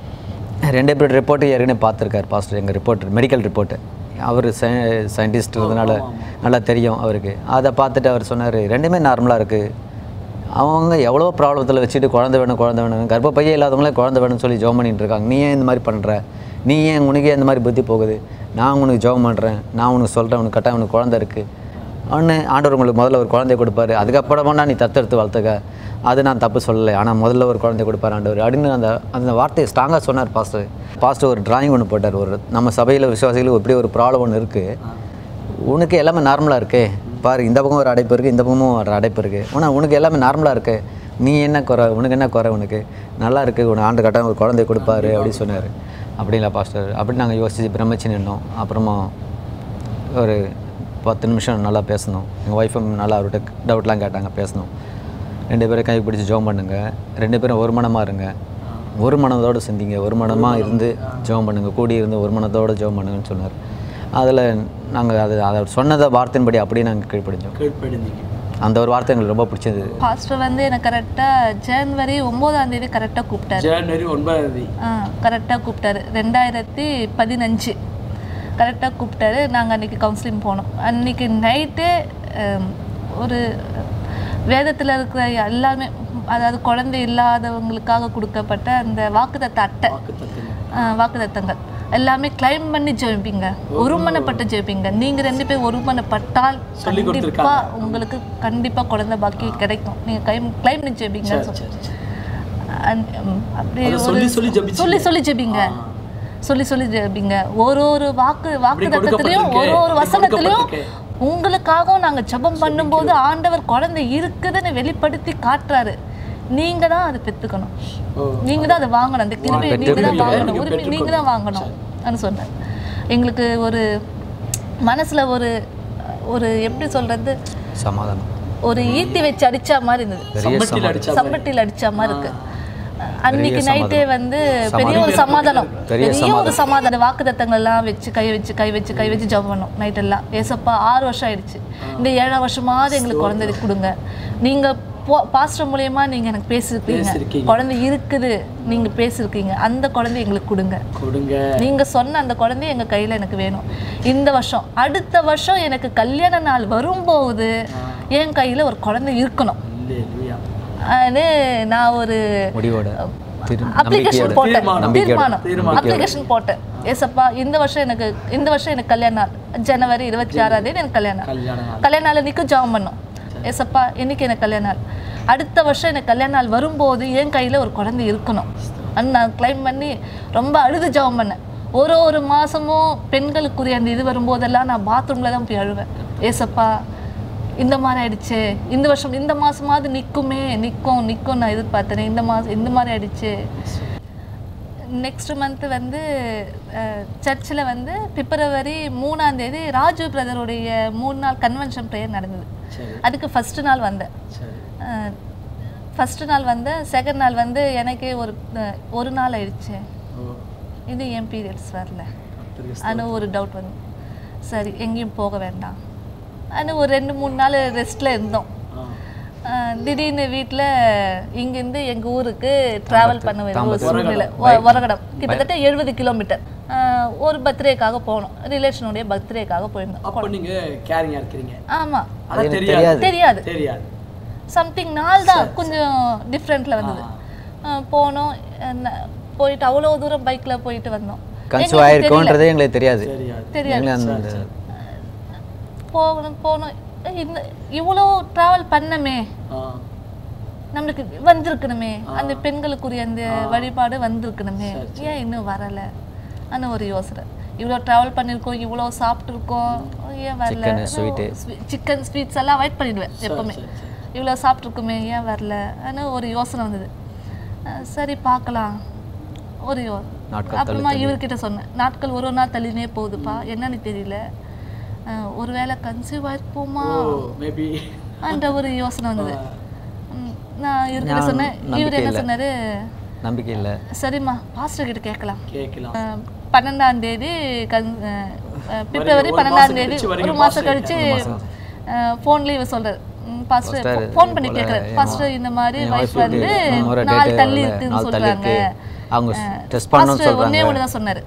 ரெண்டு பேர் ரிப்போர்ட்டு ஏற்கனவே பார்த்துருக்காரு பாஸ்டர் எங்கள் ரிப்போர்ட் மெடிக்கல் ரிப்போர்ட்டு அவர் சயின்டிஸ்ட் இருந்தனால நல்லா தெரியும் அவருக்கு அதை பார்த்துட்டு அவர் சொன்னார் ரெண்டுமே நார்மலாக இருக்குது அவங்க எவ்வளோ ப்ராப்ளத்தில் வச்சுட்டு குழந்தை வேணும் குழந்தை வேணும் கர்ப்பப்பையே இல்லாதவங்களே குழந்தை வேணும்னு சொல்லி ஜெபம் பண்ணிட்டு இருக்காங்க நீ ஏன் இந்த மாதிரி பண்ணுற நீ ஏன் உனக்கே இந்த மாதிரி புத்தி போகுது நான் உனக்கு ஜெபம் பண்ணுறேன் நான் உனக்கு சொல்கிறேன் உனக்கு கட்டாயம் உனக்கு குழந்தை இருக்குது ஒன்று ஆண்டவர் உங்களுக்கு முதல்ல ஒரு குழந்தைய கொடுப்பாரு அதுக்கப்புறமா நீ தத்தெடுத்து வளர்த்துக்க அது நான் தப்பு சொல்லலை ஆனால் முதல்ல ஒரு குழந்தைய கொடுப்பார் ஆண்டவர் அப்படின்னு அந்த அந்த வார்த்தையை ஸ்ட்ராங்காக சொன்னார் பாஸ்டர் பாஸ்டர் ஒரு டிராயிங் ஒன்று போட்டார் ஒரு நம்ம சபையில் விசுவாசிகளுக்கு எப்படி ஒரு ப்ராப்ளம் ஒன்று இருக்குது உனக்கு எல்லாமே நார்மலாக இருக்கே பாரு இந்த பக்கம் ஒரு அடைப்பு இருக்குது இந்த பக்கமும் ஒரு அடைப்பு இருக்குது ஆனால் உனக்கு எல்லாமே நார்மலாக இருக்கு நீ என்ன குறை உனக்கு என்ன குறை உனக்கு நல்லா இருக்குது உனக்கு ஆண்டு கட்டாயம் ஒரு குழந்தைய கொடுப்பாரு அப்படின்னு சொன்னார் அப்படிங்களா பாஸ்டர் அப்படி நாங்கள் யோசிச்சு பிரமிச்சு நின்னோம் அப்புறமா ஒரு பத்து நிமிஷம் நல்லா பேசணும் எங்கள் ஒய்ஃபும் நல்லா அவர்கிட்ட டவுட்லாம் கேட்டாங்க பேசணும் ரெண்டு பேரும் கை பிடிச்சி ஜெபம் பண்ணுங்க ரெண்டு பேரும் ஒரு மனமாக இருங்க ஒரு மனதோடு சிந்திங்க ஒரு மனமாக இருந்து ஜெபம் பண்ணுங்க கூடி இருந்து ஒரு மனதோடு ஜெபம் பண்ணுங்கன்னு சொன்னார் அதில் நாங்கள் அது அதை சொன்னதை வார்த்தையின்படி அப்படியே நாங்கள் கீழ்ப்படிஞ்சோம் கீழ்ப்படிந்தீங்க அந்த ஒரு வார்த்தை எங்களுக்கு ரொம்ப பிடிச்சது பாஸ்டர் வந்து எனக்கு கரெக்டாக ஜனவரி ஒம்போதாம் தேதி கரெக்டாக கூப்பிட்டாரு ஜனவரி ஒன்பதாம் தேதி ஆ கரெக்டாக கூப்பிட்டாரு ரெண்டாயிரத்தி பதினஞ்சு கரெக்டாக கூப்பிட்டாரு நாங்கள் அன்றைக்கி கவுன்சிலிங் போனோம் அன்றைக்கி நைட்டு ஒரு வேதத்தில் இருக்கிற எல்லாமே அதாவது குழந்தை இல்லாதவங்களுக்காக கொடுக்கப்பட்ட அந்த வாக்குத்தத்த அட்டை வாக்குத்தத்தங்கள். வாக்குத்தத்தங்கள் எல்லாமே கிளைம் பண்ணி ஜெயிப்பீங்க ஒருமனப்பட்டு ஜெயிப்பீங்க நீங்கள் ரெண்டு பேர் ஒருமனப்பட்டால் சொல்லி கண்டிப்பாக உங்களுக்கு கண்டிப்பாக குழந்தை பாக்கி கிடைக்கும் நீங்கள் கிளைம் கிளைம் பண்ணி ஜெயிப்பீங்கன்னு சரி, சொல்லி சரி, சரி. அண்ட், ம், அப்படியே அதை ஒரு சொல்லி சொல்லி ஜெபிச்சீங்க. சொல்லி சொல்லி ஜெபிங்க சொல்லி சொல்லி ஜெபிங்க ஒரு ஒரு வாக்கு வாக்கு தத்தத்திலையும் ஒரு ஒரு இப்படி வசனத்திலையும் கொடுக்கப்பட்டிருக்கே. உங்களுக்காகவும் நாங்க ஜெபம் பண்ணும்போது ஆண்டவர் குழந்தை இருக்குதுன்னு வெளிப்படுத்தி காட்டுறாரு நீங்க தான் அதை பெத்துக்கணும் ஓ. நீங்க தான் அதை வாங்கணும் அந்த கிருபையை நீங்க தான் வாங்கணும் நீங்க உரிமை நீங்க தான் வாங்கணும் அப்படின்னு சொன்னார் எங்களுக்கு ஒரு மனசுல ஒரு ஒரு எப்படி சொல்றது சமாதானம் ஒரு ஈட்டி வச்சு அடிச்ச மாதிரி இருந்தது சம்பட்டியில் அடிச்சா சம்பட்டியில் அடிச்ச மாதிரி இருக்கு அன்னைக்கு நைட்டே வந்து பெரிய ஒரு சமாதானம் பெரிய பெரிய ஒரு சமாதானம் வாக்குத்தத்தங்கள் எல்லாம் வச்சு கை வச்சு கை வச்சு கை வச்சு ஜெபம் பண்ணோம் நைட் எல்லாம் ஏசப்பா ஆறு வருஷம் ஆயிடுச்சு இந்த ஏழாம் வருஷமாவது எங்களுக்கு குழந்தை கொடுங்க நீங்க பாஸ்டர் மூலியமா நீங்க எனக்கு பேசிருக்கீங்க பேசியிருக்கீங்க. குழந்தை இருக்குது நீங்க பேசிருக்கீங்க அந்த குழந்தை எங்களுக்கு கொடுங்க கொடுங்க நீங்க சொன்ன அந்த குழந்தை எங்க கையில எனக்கு வேணும் இந்த வருஷம் அடுத்த வருஷம் எனக்கு கல்யாண நாள் வரும்போது என் கையில ஒரு குழந்தை இருக்கணும் இல்லையா அது நான் ஒரு முடிவோட திரு அப்ளிகேஷன் நம்பிக்கையோட போட்டேன் நம்பிக்கையோட. தீர்மானம் அப்ளிகேஷன் போட்டேன் ஏசப்பா இந்த வருஷம் எனக்கு இந்த வருஷம் எனக்கு கல்யாண நாள் ஜனவரி இருபத்தி ஆறாம் தேதி எனக்கு கல்யாணம் நாள். கல்யாண நாள் கல்யாண நாள் நிற்கும் ஜாம் பண்ணோம் ஏசப்பா இன்னைக்கு எனக்கு கல்யாண நாள் அடுத்த வருஷம் எனக்கு கல்யாண நாள் வரும்போது என் கையில் ஒரு குழந்தை இருக்கணும் அன்னு நான் கிளைம் பண்ணி ரொம்ப அழுது ஜெபம் பண்ணேன் ஒரு ஒரு மாதமும் பெண்களுக்குரிய அந்த இது வரும்போதெல்லாம் நான் பாத்ரூமில் தான் போய் அழுவேன் ஏசப்பா இந்த மாதிரி ஆயிடுச்சு இந்த வருஷம் இந்த மாதமாவது நிற்குமே நிற்கும் நிற்கும் நான் எதிர்பார்த்தேனே இந்த மாதம் இந்த மாதிரி ஆயிடுச்சு நெக்ஸ்ட் மந்த் வந்து சர்ச்சில் வந்து பிப்ரவரி மூணாம் தேதி ராஜு பிரதருடைய மூணு நாள் கன்வென்ஷன் ப்ரேயர் நடந்தது சரி அதுக்கு ஃபஸ்ட்டு நாள் வந்தேன் சரி ஃபஸ்ட்டு நாள் வந்தேன் செகண்ட் நாள் வந்து எனக்கே ஒரு அஹ், ஒரு நாள் ஆயிடுச்சு ஓ இது என் பீரியட்ஸ் வரல கர்த்தருக்கு ஆனால் ஒரு டவுட் வந்து சரி எங்கேயும் போக வேண்டாம் ஆனால் ஒரு ரெண்டு மூணு நாள் ரெஸ்ட்டில் இருந்தோம் ஆ. அஹ், திடீர்னு வீட்டில் இங்கேருந்து எங்கள் ஊருக்கு ட்ராவல் பண்ண வேண்டிய ஒரு சூழ்நிலை ஒ- ஒரகடம் கிட்டத்தட்ட எழுபது கிலோமீட்டர் ஒரு பர்த்டேக்காக போனோம் ரிலேஷனுடைய பர்த்டேக்காக போயிருந்தோம் அப்போ நீங்க கேரிங்கா இருக்கிறீங்க ஆமாம் ஆனா எனக்கு தெரியாது தெரியாது தெரியாது சம்திங் நாள் தான் கொஞ்சம் டிஃப்ரெண்ட்டில் வந்தது அஹ், போனோம் அஹ், ந- போயிட்டு அவ்வளோ தூரம் பைக்கில் போயிட்டு வந்தோம் கன்சீவ் ஆயிருக்கோன்றதே எங்களுக்கு தெரியாது தெரியாது தெரியாது எங்களுக்கு அந்த போகணும் போகணும் அஹ், இந்த இவ்வளோ ட்ராவல் பண்ணமே ஆ நம்மளுக்கு வந்திருக்கணுமே அந்த பெண்களுக்குரிய அந்த வழிபாடு வந்திருக்கணுமே ஏன் இன்னும் வரலை அந்த ஒரு யோசனை இவ்வளோ ட்ராவல் பண்ணியிருக்கோம் இவ்வளோ சாப்பிட்ருக்கோம் ஏன் வரல Chicken, sweet. சிக்கன் ஸ்வீட்ஸ் எல்லாம் அவாய்ட் பண்ணிடுவேன் எப்பவுமே இவ்வளோ சாப்பிட்ருக்குமே ஏன் வரல ஆனால் ஒரு யோசனை வந்தது அஹ் சரி பார்க்கலாம் ஒரு யோ நாட்கள் அப்புறமா இவர்கிட்ட சொன்னேன் நாட்கள் ஒரு ஒரு நாள் தள்ளினே போகுதுப்பா என்னன்னு தெரியல அஹ் ஒருவேளை கன்சீவ் ஆயிருப்போமா ஓ மேபி அந்த ஒரு யோசனை வந்தது ம், நான் இவர்கிட்ட சொன்னேன் இவர் என்ன சொன்னாரு நம்பிக்கை இல்லை சரிம்மா பாஸ்டர் கிட்ட கேட்கலாம் கேட்கலாம் அஹ், பன்னெண்டாம் தேதி கன் அஹ், அஹ், பிப்ரவரி பன்னெண்டாம் தேதி ஒரு மாசம் கழிச்சு ஃபோன்லேயே இவர் சொல்றாரு பாஸ்டர் ஃபோன் பண்ணி கேட்குறாரு பாஸ்டர் இந்த மாதிரி வைஃப் வந்து ஒரு நாலு date தள்ளி வரல, இருக்குன்னு நாலு தள்ளி சொல்றாங்க இருக்கு அவங்க டெஸ்ட் பண்ணணும்னு பாஸ்டர் ஒன்னே சொல்றாங்க ஒன்று தான் சொன்னாரு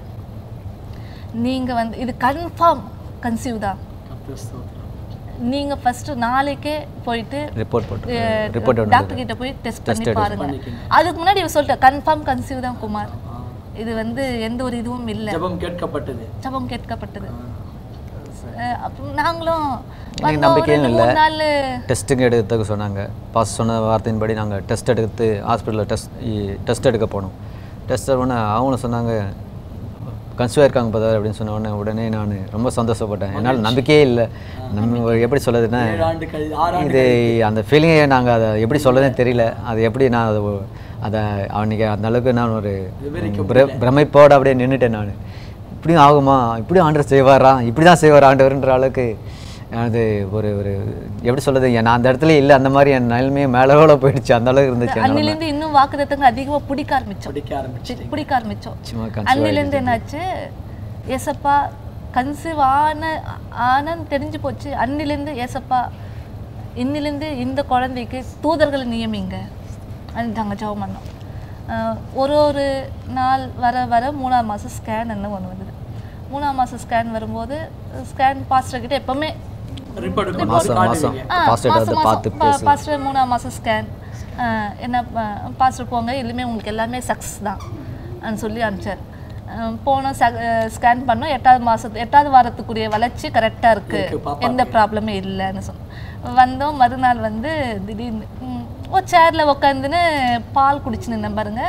நீங்க வந்து இது கன்ஃபார்ம் கன்சீவ் தான் கர்த்தர் ஸ்தோத்திரம். நீங்க ஃபர்ஸ்ட் நாளைக்கே போயிட்டு ரிப்போர்ட் போட்டு ரிப்போர்ட் ஒன்று டாக்டர் கிட்ட போய் டெஸ்ட் பண்ணி பாருங்க அதுக்கு முன்னாடி இவர் சொல்லிட்டார் கன்ஃபார்ம் கன்சீவ் தான் குமார் இது வந்து எந்த ஒரு இதுவும் இல்லை ஜெபம் கேட்கப்பட்டது ஜபம் கேட்கப்பட்டது அஹ் அப்புறம் நாங்களும் எனக்கு வந்தோம், நம்பிக்கையும் ரெண்டு இல்லை மூணு நாள் டெஸ்ட்டுங்க எடுக்கிறதுக்கு சொன்னாங்க பாஸ் சொன்ன வார்த்தையின்படி நாங்கள் டெஸ்ட் எடுத்து ஹாஸ்பிட்டலில் டெஸ்ட் டெஸ்ட் எடுக்க போனோம் டெஸ்ட் உடனே அவங்களும் சொன்னாங்க கன்சிவாக இருக்காங்க பதார் அப்படின்னு சொன்ன உடனே உடனே நான் ரொம்ப சந்தோஷப்பட்டேன் என்னால் நம்பிக்கையே இல்லை நம்ம எப்படி சொல்லுதுன்னா ஏழு ஆண்டு கழி ஆறு இது அந்த ஃபீலிங்கை நாங்கள் அதை எப்படி சொல்லதே தெரியல அது எப்படி நான் அதை ஒ- அதை அன்றைக்கி அந்த அளவுக்கு நான் ஒரு பிர- பிரமிப்போடு அப்படியே நின்றுட்டேன் நான் இப்படியும் ஆகுமா இப்படியும் ஆண்டவர் செய்வாரா இப்படி தான் செய்வார் ஆண்டவர்ன்ற அளவுக்கு அது ஒரு ஒரு எப்படி சொல்கிறது நான் அந்த இடத்துல இல்லை அந்த மாதிரி என் நிலைமையே மேலோட போயிடுச்சு அந்த அளவுக்கு இருந்துச்சு என் நிலைமை. அன்னிலேருந்து இன்னும் வாக்குத்தத்தங்க அதிகமாக பிடிக்க ஆரம்பிச்சோம் படிக்க ஆரம்பிச்சு பிடிக்க ஆரம்பிச்சோம் சும்மா conceive அன்னிலேருந்து என்னாச்சு ஏசப்பா கன்சீவ் ஆன ஆனன்னு தெரிஞ்சு போச்சு அன்னிலேருந்து ஏசப்பா இன்னிலேருந்து இந்த குழந்தைக்கு தூதர்களை நியமிங்க நாங்கள் ஜெபம் பண்ணோம் அஹ் ஒரு ஒரு நாள் வர வர மூணாம் மாதம் ஸ்கேன் என்ன ஒன்று வந்தது மூணாம் மாதம் ஸ்கேன் வரும்போது ஸ்கேன் பாஸ்டர் கிட்ட எப்பவுமே ரிப்போர்ட் மாதம் மாதம் பாஸ்டர் வந்து பார்த்து பேசு பாஸ்டர் மூணாம் மாதம் ஸ்கேன் என்ன பாஸ்டர் போங்க எல்லாமே உங்களுக்கு எல்லாமே சக்ஸஸ் தான் ன்னு சொல்லி அனுப்பிச்சார் அஹ் போனோம் ஸ்கேன் பண்ணோம் எட்டாவது மாதத்து எட்டாவது வாரத்துக்குரிய வளர்ச்சி கரெக்டாக இருக்குது எந்த ப்ராப்ளமே இல்லைன்னு சொன்னோம் வந்தோம் மறுநாள் வந்து திடீர்னு ம், ஒரு சேரில் உட்காந்துன்னு பால் குடிச்சு நின்னேன் பாருங்க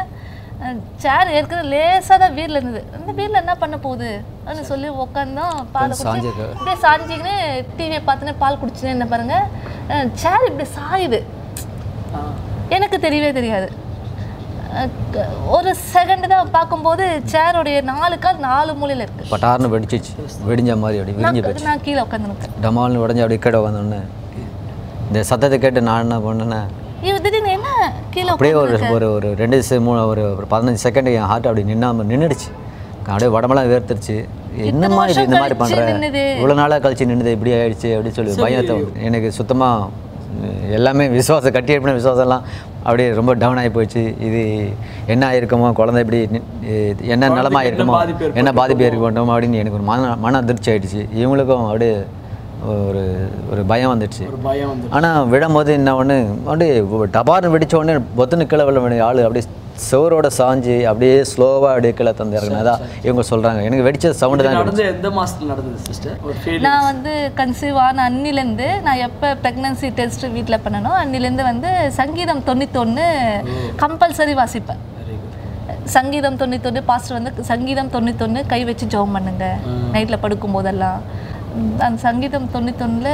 சேர் ஏற்கனவே லேசாக தான் வீரில் இருந்தது அந்த வீரில் என்ன பண்ண போகுது அப்படின்னு சொல்லி உட்காந்தோம் பால் குடிச்சு சாஞ்சிருக்கு. அப்படியே சாஞ்சிக்கின்னு டிவியை பார்த்துன்னு பால் குடிச்சுன்னு என்ன பாருங்க சேர் இப்படி சாயுது எனக்கு தெரியவே தெரியாது அஹ் க- ஒரு செகண்ட் தான் பார்க்கும்போது சேருடைய நாலு கால் நாலு மூலையில் இருக்கு பட்டார்னு வெடிச்சிச்சு வெடிஞ்ச மாதிரி அப்படி விரிஞ்சு போயிடுச்சு நான் கீழே உட்காந்துருக்கேன் டமால்னு உடஞ்சி அப்படியே கீழே உட்காந்தோடனே இந்த சத்தத்தை கேட்டு நான் என்ன பண்ணேன்னா இவ திடீர்னு என்ன கீழே அப்படியே ஒரு ஒரு ஒரு ரெண்டு செ- மூணு ஒரு ஒரு பதினஞ்சு செகண்ட் என் ஹார்ட் அப்படி நின்னாம நின்றுடுச்சு அப்படியே உடம்பெல்லாம் வேர்த்துருச்சு என்னம்மா இது இந்த மாதிரி கழிச்சு பண்ணுற நின்னுது. இவ்வளோ நாளாக கழிச்சு நின்றுது இப்படி ஆயிடுச்சு அப்படின்னு சொல்லி பயத்தை வந்து- எனக்கு சுத்தமாக எல்லாமே விசுவாசம் கட்டி எடுப்பின விசுவாசம்லாம் அப்படியே ரொம்ப டவுன் ஆகி போச்சு இது என்ன ஆயிருக்குமோ குழந்தை இப்படி நி- இது என்ன நிலமா இருக்குமோ பாதிப்பு என்ன பாதிப்பு ஏற்பட மாட்டோமோ அப்படின்னு எனக்கு ஒரு மன மன அதிர்ச்சி ஆயிடுச்சு இவங்களுக்கும் அப்படியே ஒரு ஒரு பயம் வந்துடுச்சு ஒரு பயம் வந்து ஆனால் விடும்போது என்ன ஒன்று அப்படியே டபார்னு வெடிச்ச உடனே பொத்துன்னு கீழே விழ வேண்டிய ஆள் அப்படியே செவரோட சாஞ்சு அப்படியே ஸ்லோவாக அப்படியே கீழே தந்து இறங்கினதா இவங்க சொல்கிறாங்க எனக்கு வெடிச்ச சவுண்டு தான் நடந்து எந்த மாசத்துல நடந்தது சிஸ்டர் ஒரு ஃபீல் நான் வந்து கன்சீவ் ஆன அன்னிலேருந்து நான் எப்போ ப்ரெக்னன்சி டெஸ்ட் வீட்டில் பண்ணனோ அன்னிலேருந்து வந்து சங்கீதம் தொண்ணூத்தொன்று கம்பல்சரி வாசிப்பேன் வெரி குட் சங்கீதம் தொண்ணூத்தொன்று பாஸ்டர் வந்து சங்கீதம் தொண்ணூத்தொன்று கை வச்சு ஜெபம் பண்ணுங்க நைட்டில் படுக்கும் போதெல்லாம் உம், அந்த சங்கீதம் தொண்ணூத்தொன்னில்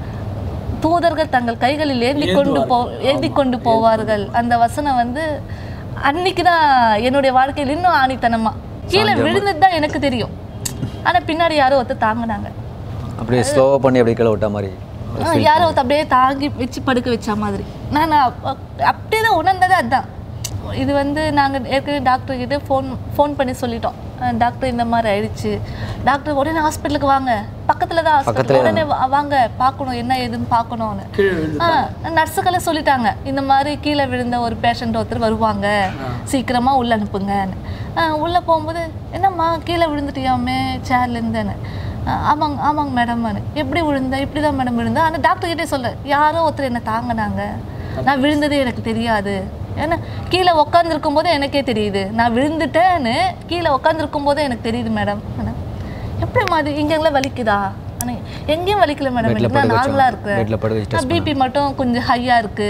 தூதர்கள் தங்கள் கைகளில் ஏந்தி கொண்டு போ ஏந்தி கொண்டு போவார்கள் அந்த வசனம் வந்து அன்னைக்கு தான் என்னுடைய வாழ்க்கையில் இன்னும் ஆணித்தனமா கீழே விழுந்தது தான் எனக்கு தெரியும் ஆனா பின்னாடி யாரோ ஒருத்தர் தாங்கினாங்க அப்படியே ஸ்லோவாக பண்ணி அப்படியே கீழே விட்ட மாதிரி ஆ, யாரோ ஒருத்தர் அப்படியே தாங்கி வச்சு படுக்க வச்ச மாதிரி நான் அப்ப- அப்படியே தான் உணர்ந்தது அதுதான் இது வந்து நாங்கள் ஏற்கனவே டாக்டர் கிட்ட ஃபோன் ஃபோன் பண்ணி சொல்லிட்டோம் அஹ் டாக்டர் இந்த மாதிரி ஆயிடுச்சு டாக்டர் உடனே ஹாஸ்பிட்டலுக்கு வாங்க பக்கத்துல தான் ஹாஸ்பிட்டல் உடனே வா- வாங்க பார்க்கணும் என்ன ஏதுன்னு பார்க்கணும்னு கீழே விழுந்து ஆ நர்ஸுக்கெல்லாம் சொல்லிட்டாங்க இந்த மாதிரி கீழே விழுந்த ஒரு பேஷண்ட் ஒருத்தர் வருவாங்க சீக்கிரமா உள்ள அனுப்புங்கன்னு ஆ, உள்ள போகும்போது என்னம்மா கீழே விழுந்துட்டியாமே சேர்ல இருந்தேன்னு ஆ, ஆமாங்க ஆமாங்க மேடம் எப்படி விழுந்த இப்படி தான் மேடம் விழுந்தேன் ஆனால் டாக்டர் கிட்டே சொல்ல யாரோ ஒருத்தர் என்னை தாங்கினாங்க நான் விழுந்ததே எனக்கு தெரியாது ஏன்னா கீழே உட்காந்துருக்கும் போது எனக்கே தெரியுது நான் விழுந்துட்டேன்னு கீழே உட்காந்துருக்கும் போது எனக்கு தெரியுது மேடம் எப்படி மாதிரி இங்கெல்லாம் வலிக்குதா ஆனால் எங்கேயும் வலிக்கல மேடம் வீட்டில் எனக்கு நான் படுக்க நார்மலாக வச்சோம் இருக்கேன் வீட்டில் படுக்க வச்சு பிபி மட்டும் கொஞ்சம் ஹையாக இருக்கு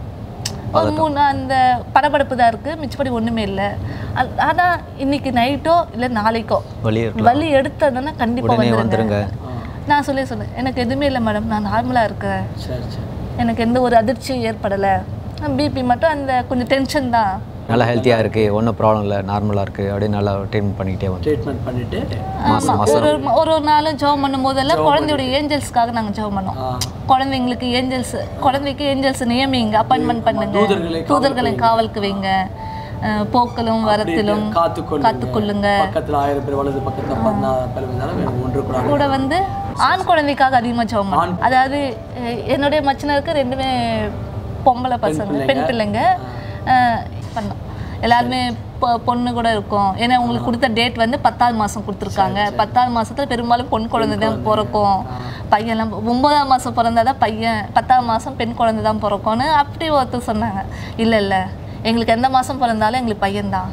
ஒரு மூணு அந்த படபடப்பு தான் இருக்கு மிச்சப்படி ஒண்ணுமே இல்லை ஆனா இன்னைக்கு நைட்டோ இல்லை நாளைக்கோ வலி இருக்கலாம் வலி எடுத்ததுன்னா கண்டிப்பா உடனே வந்துருங்க வந்துருங்க நான் சொல்லி சொன்னேன் எனக்கு எதுவுமே இல்லை மேடம் நான் நார்மலா இருக்கேன் சரி சரி எனக்கு எந்த ஒரு அதிர்ச்சியும் ஏற்படலை பிபி மட்டும் அந்த கொஞ்சம் டென்ஷன் தான் நல்லா ஹெல்த்தியாக இருக்குது ஒன்றும் ப்ராப்ளம் இல்லை நார்மலாக இருக்குது அப்படியே நல்லா ட்ரீட்மெண்ட் பண்ணிக்கிட்டே வந்து ட்ரீட்மெண்ட் பண்ணிட்டு ஆமா ஒரு ஒரு ஒரு ஒரு நாளும் ஜெபம் பண்ணும் போதெல்லாம் குழந்தையோட ஏஞ்சல்ஸ்க்காக நாங்க ஜெபம் பண்ணோம் ஆ, குழந்தைங்களுக்கு ஏஞ்சல்ஸ் குழந்தைக்கு ஏஞ்சல்ஸ் நியமிங்க அப்பாயின்மெண்ட் பண்ணுங்க தூதர்களை தூதர்களை காவலுக்கு வைங்க அஹ் போக்கலும் வரத்திலும் காத்துக்கொள்ளுங்க காத்துக்கொள்ளுங்க பக்கத்துல ஆயிரம் பேர் வலது பக்கத்துல பதினாறு பேர் இருந்தாலும் வேணும் ஒன்று கூட கூட வந்து ஆண் குழந்தைக்காக அதிகமா ஜெபம் பண்ணோம் அதாவது அஹ் என்னுடைய மச்சினருக்கு ரெண்டுமே பொம்பளை பசங்க பெண் பிள்ளைங்க அஹ் பண்ணோம் எல்லாருமே பொ- பொண்ணு கூட இருக்கும் ஏன்னா உங்களுக்கு கொடுத்த டேட் வந்து பத்தாவது மாதம் கொடுத்துருக்காங்க பத்தாவது மாசத்துல பெரும்பாலும் பொன் குழந்தை தான் பிறக்கும் பையன்லாம் ஒன்பதாம் மாதம் பிறந்தாதான் பையன் பத்தாம் மாதம் பெண் குழந்தை தான் பிறக்கும்னு அப்படி ஒருத்தர் சொன்னாங்க இல்லை இல்லை எங்களுக்கு எந்த மாதம் பிறந்தாலும் எங்களுக்கு பையன்தான்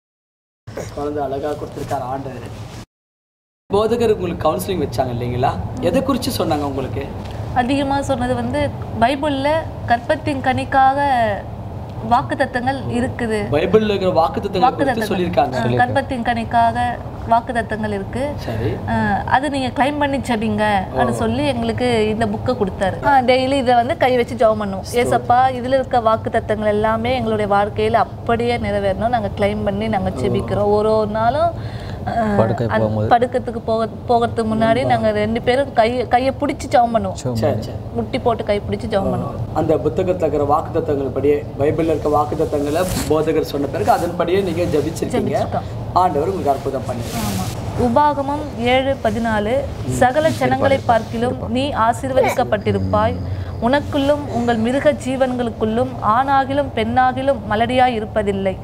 குழந்தை அழகா கொடுத்துருக்காரு ஆண்டவர் போதகர் உங்களுக்கு கவுன்சிலிங் வச்சாங்க இல்லைங்களா எதை குறித்து சொன்னாங்க உங்களுக்கு அதிகமாக சொன்னது வந்து பைபிளில் கற்பத்தின் கனிக்காக வாக்கு தத்தங்கள் இருக்குது பைபிள்ல இருக்கிற வாக்குத்தத்தங்களை குறித்து சொல்லியிருக்காங்க கர்ப்பத்தின் கனிக்காக வாக்கு தத்தங்கள் இருக்கு சரி அஹ் அது நீங்க கிளைம் பண்ணி செபிங்க அப்படின்னு சொல்லி எங்களுக்கு இந்த புக்கை கொடுத்தாரு டெய்லி இதை வந்து கை வச்சு ஜெபம் பண்ணுவோம் ஏசப்பா இதுல இருக்க வாக்கு தத்தங்கள் எல்லாமே எங்களுடைய வாழ்க்கையில அப்படியே நிறைவேறணும் நாங்க கிளைம் பண்ணி நாங்க செபிக்கிறோம் ஒரு ஒரு நாளும் அஹ், படுக்கை அந்த படுக்கத்துக்கு போக போகிறதுக்கு முன்னாடி நாங்க ரெண்டு பேரும் கை கையை பிடிச்சி ஜெபம் பண்ணுவோம் சரி சரி முட்டி போட்டு கை பிடிச்சி ஜெபம் பண்ணுவோம் அந்த புத்தகத்துல இருக்கிற வாக்குத்தத்தங்கள் படியே பைபிள்ல இருக்க வாக்குத்தத்தங்களை போதகர் சொன்ன பிறகு அதன்படியே நீங்க ஜெபிச்சிருக்கீங்க ஆண்டவர் உங்களுக்கு அற்புதம் பண்ணி ஆமா. உபாகமம் ஏழு பதினாலு சகல ஜனங்களை பார்க்கிலும் நீ ஆசீர்வதிக்கப்பட்டிருப்பாய் உனக்குள்ளும் உங்கள் மிருக ஜீவன்களுக்குள்ளும் ஆணாகிலும் பெண்ணாகிலும் மலடியாய் இருப்பதில்லை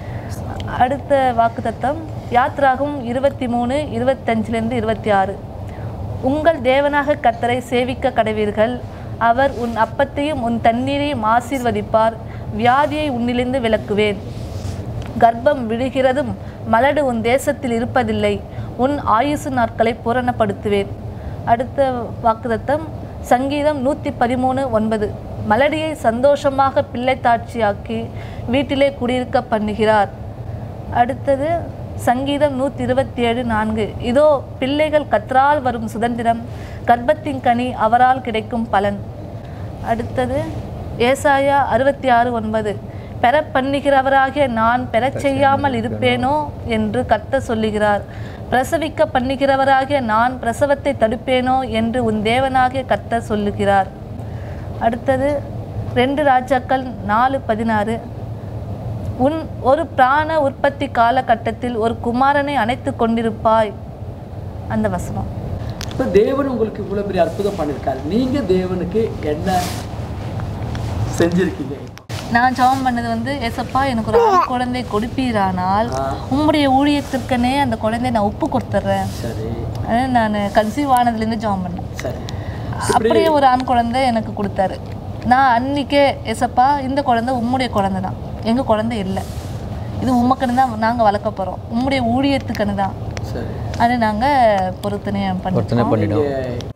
அடுத்த வாக்குத்தத்தம் யாத்ராகும் இருபத்தி மூணு இருபத்தஞ்சிலிருந்து இருபத்தி ஆறு உங்கள் தேவனாக கர்த்தரை சேவிக்க கடவீர்கள் அவர் உன் அப்பத்தையும் உன் தண்ணீரையும் ஆசீர்வதிப்பார் வியாதியை உன்னிலிருந்து விலக்குவேன் கர்ப்பம் விழுகிறதும் மலடு உன் தேசத்தில் இருப்பதில்லை உன் ஆயுசு நாட்களை பூரணப்படுத்துவேன் அடுத்த வாக்குதத்தம் சங்கீதம் நூற்றி பதிமூணு ஒன்பது மலடியை சந்தோஷமாக பிள்ளை தாட்சியாக்கி வீட்டிலே குடியிருக்க பண்ணுகிறார் அடுத்தது சங்கீதம் நூற்றி இருபத்தி ஏழு நான்கு இதோ பிள்ளைகள் கற்றால் வரும் சுதந்திரம் கர்ப்பத்தின் கனி அவரால் கிடைக்கும் பலன் அடுத்தது ஏசாயா அறுபத்தி ஆறு ஒன்பது பெற பண்ணுகிறவராகிய நான் பெறச் செய்யாமல் இருப்பேனோ என்று கர்த்தர் சொல்லுகிறார் பிரசவிக்க பண்ணுகிறவராகிய நான் பிரசவத்தை தடுப்பேனோ என்று உன் தேவனாகிய கர்த்தர் சொல்லுகிறார் அடுத்தது ரெண்டு ராஜாக்கள் நாலு பதினாறு உன் ஒரு பிராண உற்பத்தி காலகட்டத்தில் ஒரு குமாரனை அணைத்து கொண்டிருப்பாய் அந்த வசனம் இப்போ தேவன் உங்களுக்கு இவ்வளவு பெரிய அற்புதம் பண்ணியிருக்காரு நீங்க தேவனுக்கு என்ன செஞ்சிருக்கீங்க நான் ஜெபம் பண்ணது வந்து ஏசப்பா எனக்கு ஒரு ஆண் குழந்தை கொடுப்பீரானால் உம்முடைய ஊழியத்திற்கனே அந்த குழந்தையை நான் ஒப்பு கொடுத்துட்றேன் சரி நான் கன்சீவ் ஆனதுலேருந்து ஜெபம் பண்ணேன் சரி அப்படியே ஒரு ஆண் குழந்தை எனக்கு கொடுத்தாரு நான் அன்னைக்கே ஏசப்பா இந்த குழந்தை உம்முடைய குழந்தை தான் எங்கள் குழந்தை இல்லை இது உமக்குன்னு தான் நாங்கள் வளர்க்க போகிறோம் உம்முடைய ஊழியத்துக்குன்னு தான் சரி அது நாங்கள் பொருத்தனை பண்ணி ஒருத்தனை பண்ணிட்டோம் நீங்க